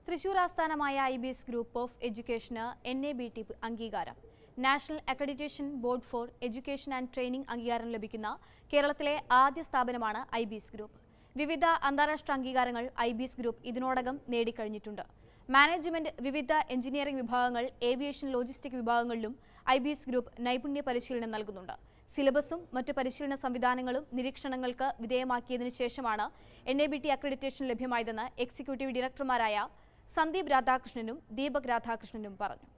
തൃശൂർ ആസ്ഥാനമായ I B S group of എഡ്യൂക്കേഷന് N A B T അംഗീകാരം national accreditation board for education and training അംഗീകാരം ലഭിക്കുന്ന കേരളത്തിലെ ആദ്യ സ്ഥാപനമാണ് ഐ ബി എസ് ഗ്രൂപ്പ് വിവിധ അന്താരാഷ്ട്ര അംഗീകാരങ്ങൾ ഐ ബി എസ് ഗ്രൂപ്പ് ഇതിനോടകം നേടിക്കഴിഞ്ഞിട്ടുണ്ട് മാനേജ്മെന്റ് വിവിധ എഞ്ചിനീയറിംഗ് വിഭാഗങ്ങൾ ഏവിയേഷൻ ലോജിസ്റ്റിക് വിഭാഗങ്ങളിലും ഐ ബി എസ് ഗ്രൂപ്പ് നൈപുണ്യ പരിശീലനം നൽകുന്നുണ്ട് സിലബസും മറ്റു പരിശീലന സംവിധാനങ്ങളും നിരീക്ഷണങ്ങൾക്ക് വിധേയമാക്കിയതിനു ശേഷമാണ് N A B T accreditation ലഭ്യമായതെന്ന് എക്സിക്യൂട്ടീവ് ഡയറക്ടർമാരായ സന്ദീപ് രാധാകൃഷ്ണനും ദീപക് രാധാകൃഷ്ണനും പറഞ്ഞു